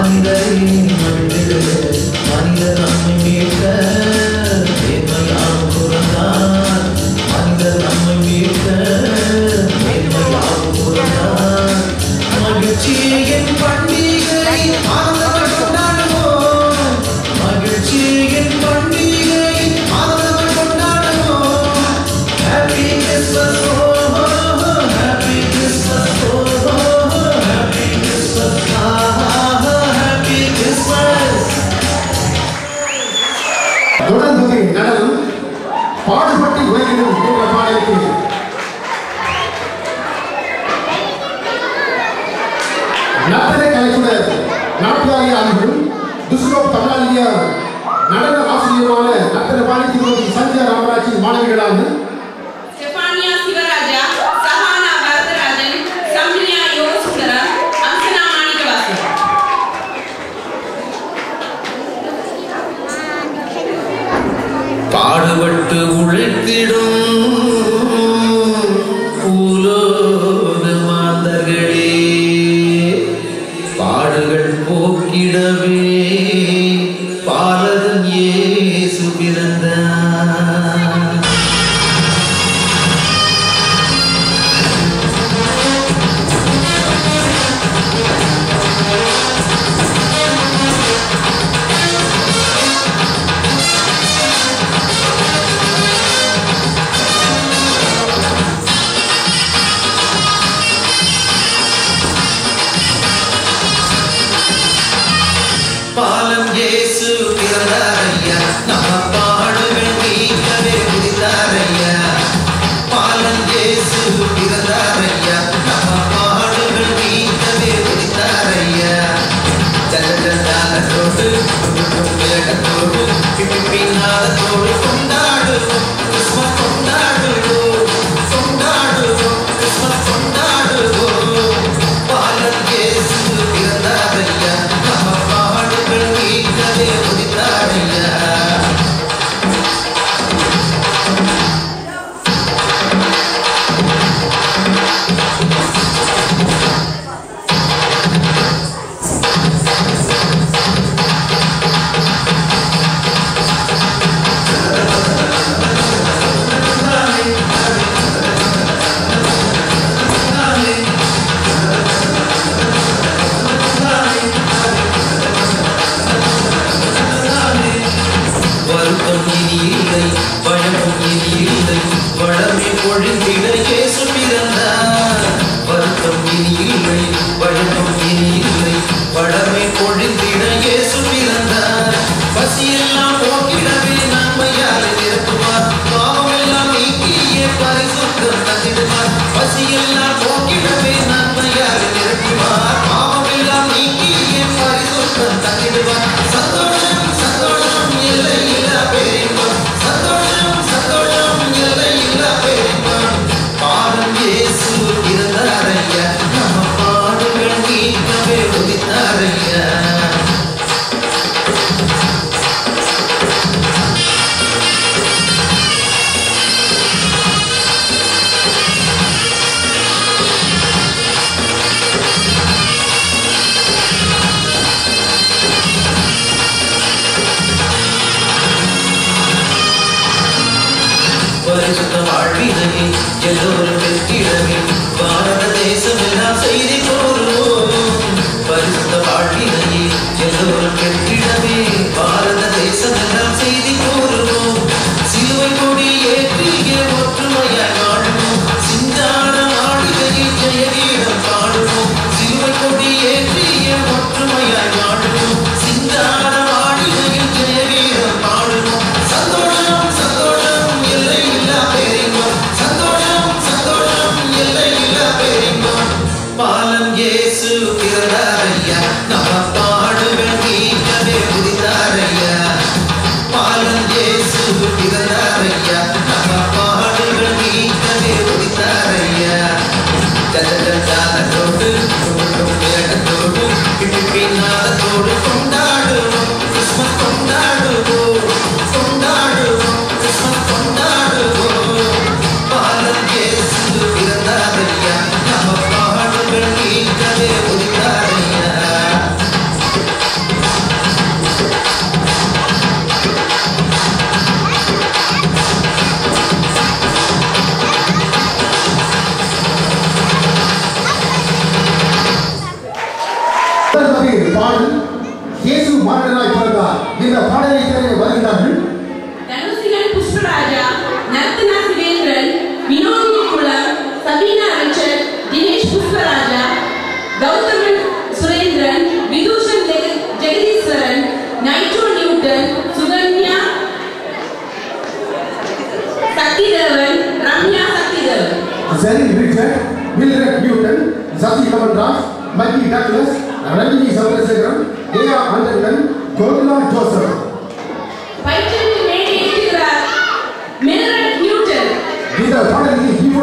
மனிதரே மனிதரே மனிதர் நம்மை மீட்க மேன்மையாக பிறந்தார் மனிதர் நம்மை மீட்க மேன்மையாக பிறந்தார் மகிழ்ச்சியின் பண்டிகை ஆனந்தம் கொண்டாடுவோம் மகிழ்ச்சியின் பண்டிகை ஆனந்தம் கொண்டாடுவோம் Happy Christmas, oh, oh, oh, Happy Christmas, oh, oh, oh, Happy Christmas, ah, ah, ah, Happy Christmas. தொடர்ந்து நடனம் பாடுபட்டு உழைக்கணும் என்ற பாடலுக்கு நத்தனை கலைக்குடர் நாட்டுவாரி ஆளுகளும் துஷ்லோக் தமிழாளிய நடன ஆசிரியருமான நத்தன பாணி திருமதி சந்தியா ராமராஜின் மாணவிகளான ස්ටෙෆානියා සිවරාජා සහානා වර්ධරාජන් සම්මිලියා යෝසුන්දර අංසනා මාණිකවස්තු பாடுபட்டு உழைத்திடும் பூலோக மாந்தர்களே பாடுகள் போக்கிடவே பாலகன் இயேசு பிறந்தார் பாலம் இயேசு பிறந்தாரையா நம்ம பாடுகள் நீக்கவே புரிந்தாரையா பாலம் இயேசு பிறந்தாரையா நம்ம பாடுகள் நீக்கவே புரிந்தாரையா ஜலஜலாலத்தோடு வேடத்தோடு பின்னாலத்தோடு கொண்டாடுவோம் கிறிஸ்மஸ் கொண்டாடுவோம் கொண்டாடுவோம் கிறிஸ்மஸ் கொண்டாடுவோம் பாலம் இயேசு பிறந்தாரையா நம்ம பாடுகள் நீக்கவே புரிந்தாரையா வருத்தம் இனி இல்லை பயமும் இனி இல்லை வளமே பொழிந்திட இயேசு பிறந்தார் வருத்தம் இனி இல்லை பயமும் இனி இல்லை வளமே பொழிந்திட இயேசு பிறந்தார் பசியெல்லாம் போக்கிடவே நன்மையால் நிரப்புவார் பாவமெல்லாம் நீக்கியே பரிசுத்தம் தந்திடுவார் பசியெல்லாம் போக்கிடவே நன்மையால் நிரப்புவார் பாவமெல்லாம் நீக்கியே பரிசுத்தம் தந்திடுவார் சந்தோஷம் சந்தோஷம் எல்லை இல்லா பேரின்பம் சந்தோஷம் சந்தோஷம் எல்லை இல்லா பேரின்பம் பாடம் இயேசு இருந்தாரையா நம்ம பாடுகள் நீக்கவே உதித்தாரையா பரிசுத்த வாழ்வினையை எல்லோரும் வெற்றிடவே பாரத தேசம் எல்லாம் செய்தி கூறுவோம் பரிசுத்த வாழ்வினையை எல்லோரும் வெற்றிடவே பாரத தேசம் எல்லாம் செய்தி கூறுவோம் சிலுவை கொடி ஏற்றிய ஒற்றுமையாய் வாழுவோம் சிந்தான மாளிகையில் ஜெயகீதம் பாடுவோம் சிலுவை கொடி ஏற்றிய ஒற்றுமையாய் வாழுவோம் சிந்தான மாளிகையில் ஜெயகீதம் பாடுவோம் சந்தோஷம் சந்தோஷம் எல்லை இல்லா பேரின்பம் சந்தோஷம் சந்தோஷம் எல்லை இல்லா பேரின்பம் பாலம் இயேசு பிறந்தாரையா நம்ம பாடுகள் நீக்கவே புரிந்தாரையா பாலம் இயேசு பிறந்தாரையா நம்ம பாடுகள் நீக்கவே புரிந்தாரையா ஜலஜலாலத்தோடு வேடத்தோடு பின்னாலத்தோடு கொண்டாடுவோம் கிறிஸ்மஸ் கொண்டாடுவோம் கொண்டாடுவோம் கிறிஸ்மஸ் கொண்டாடுவோம் பாலம் இயேசு பிறந்தாரையா நம்ம பாடுகள் நீக்கவே புரிந்தாரையா பாடல் இயேசு மாநிலனாய் பிறந்தார் இந்த பாடலை தேடி வருகிறார்கள் தனுசிகன் புஷ்பராஜா நர்த்தனா சிவேந்திரன் வினோதினி குளம் சபீனா ரிச்சர்ட் தினேஷ் புஷ்பராஜா கௌதமன் சுரேந்திரன் விதூஷன் ஜெக- ஜெகதீஸ்வரன் நைட்ரோ Newton Sukanya Sakthidevan Ramya Sakthidevan Jerin Richard Mildred Newton ஜசி கமல்ராஜ் மக்கி டக்ளஸ் ரஜினி சந்திரசேகரன் ஏஆ ஆண்டர்கன் கோகுலா ஜோசப் பயிற்சியில் மேடை ஏற்றுகிறார் மில்ரட் நியூட்டன் இந்த பாடலுக்கு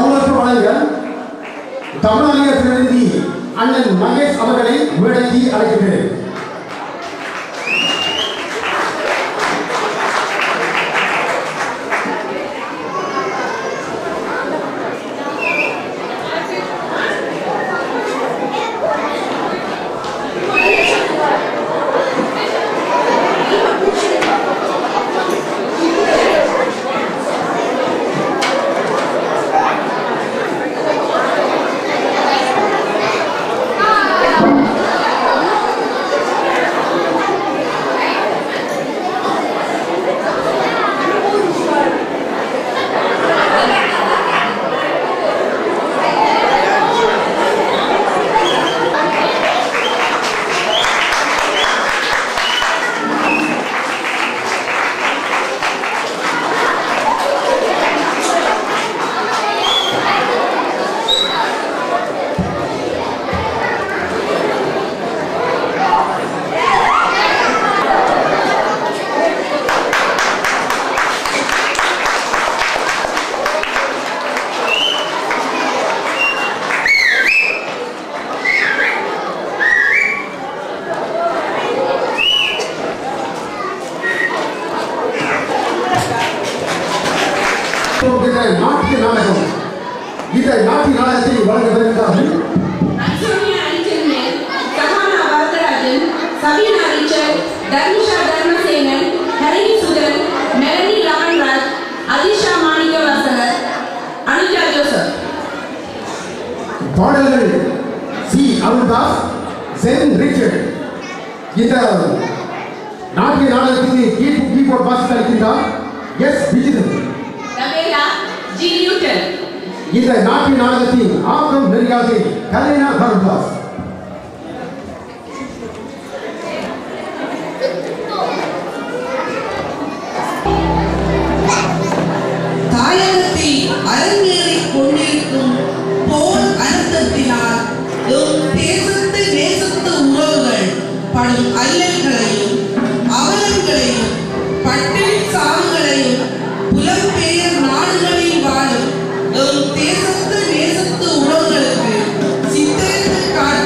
கௌரவ வழங்க தமிழக பிரதிநிதி அண்ணன் மகேஷ் அவர்களை மேடைக்கு அழைக்கிறேன் இந்த நாட்டிய நாடகம் இந்த நாட்டிய நாடகத்தை வழங்குவதற்காக அன்சோனியா Arichandran Sahana Varatharajan Sabina Richard Tharmisha Tharmasenan Harini Suthan Melanie Ramanraj Alisha Manikkavasagar Anuja Joseph பாடல்கள் சி அருள்தாஸ் சென் ரிச்சர்ட் இந்த நாட்டிய நாடகத்துக்கு கீ- கீபோர்ட் வாசித்து அளிக்கின்றார் எஸ் விஜிதன் ரவேலா ஜி நியூட்டன் இந்த நாட்டிய நாடகத்தின் ஆக்கம் நெறியாகி கலைனா அருள்தாஸ் தாயகத்தை அரங்கேறிக் கொண்டிருக்கும் போர் அழுத்தத்தினால் எம் தேசத்து நேசத்து உறவுகள் படும் அல்லல்களையும் அவலங்களையும் பட்டினி சாவுகளையும் புலம்பெயர் நாடுகளில் வாழும் எம் தேசத்து நேசத்து உறவுகளுக்கு சித்தரித்து காட்ட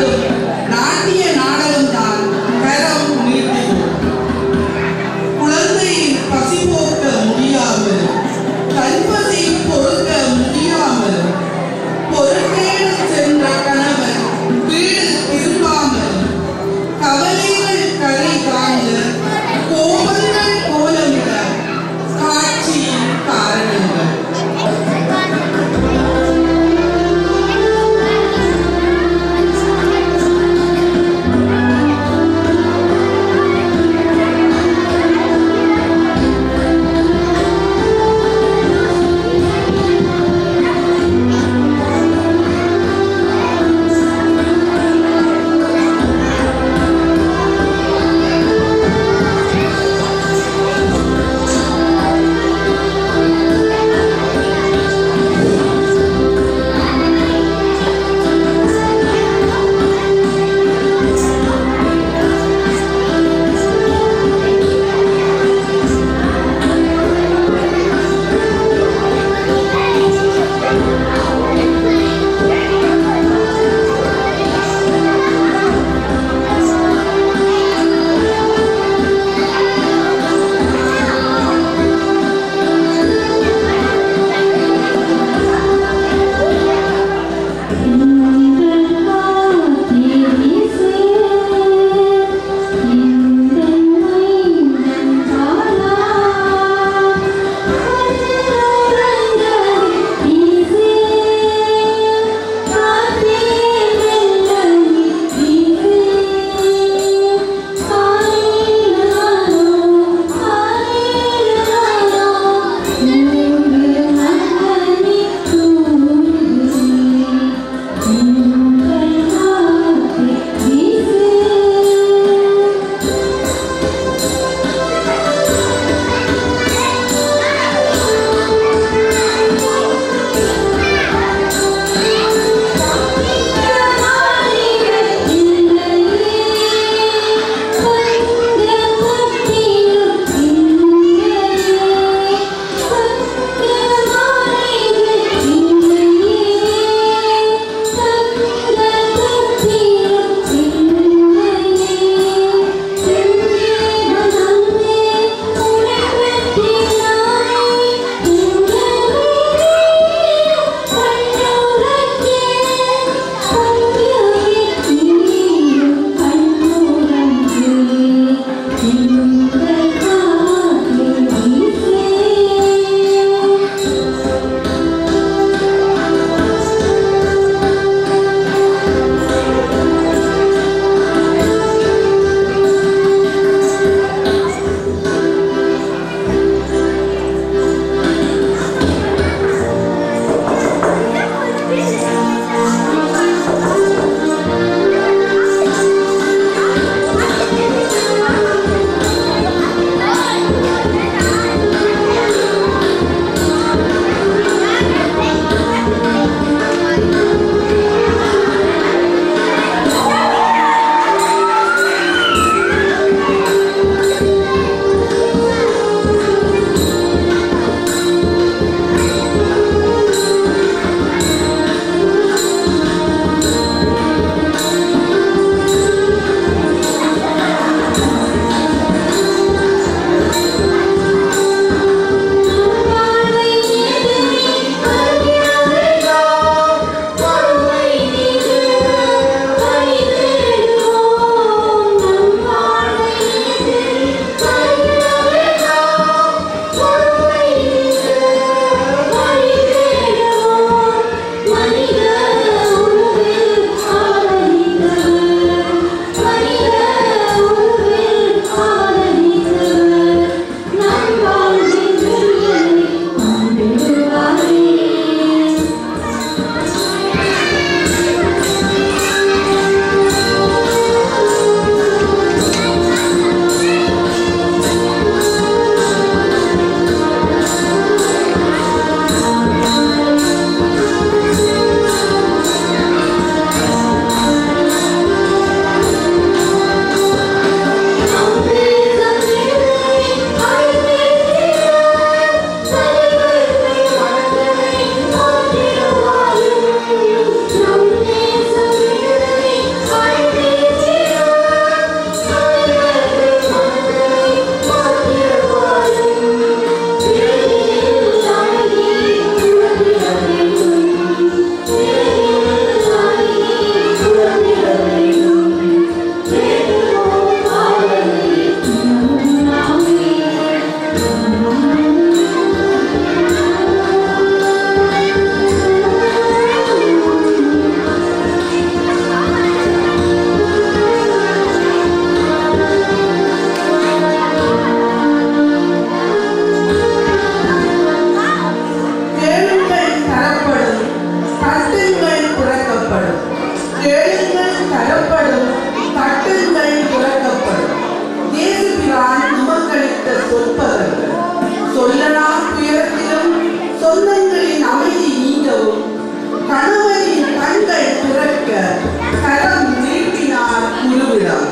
கேளுங்கள் தரப்படும் தட்டுங்கள் திறக்கப்படும் இயேசுபிரான் உமக்களித்த சொற்பதங்கள் சொல்லலாம் துயரத்திலும் சொந்தங்களின் அமைதி நீங்கவும் கணவனின் கண்கள் திறக்க கரம் நீட்டினார் குருவிடம்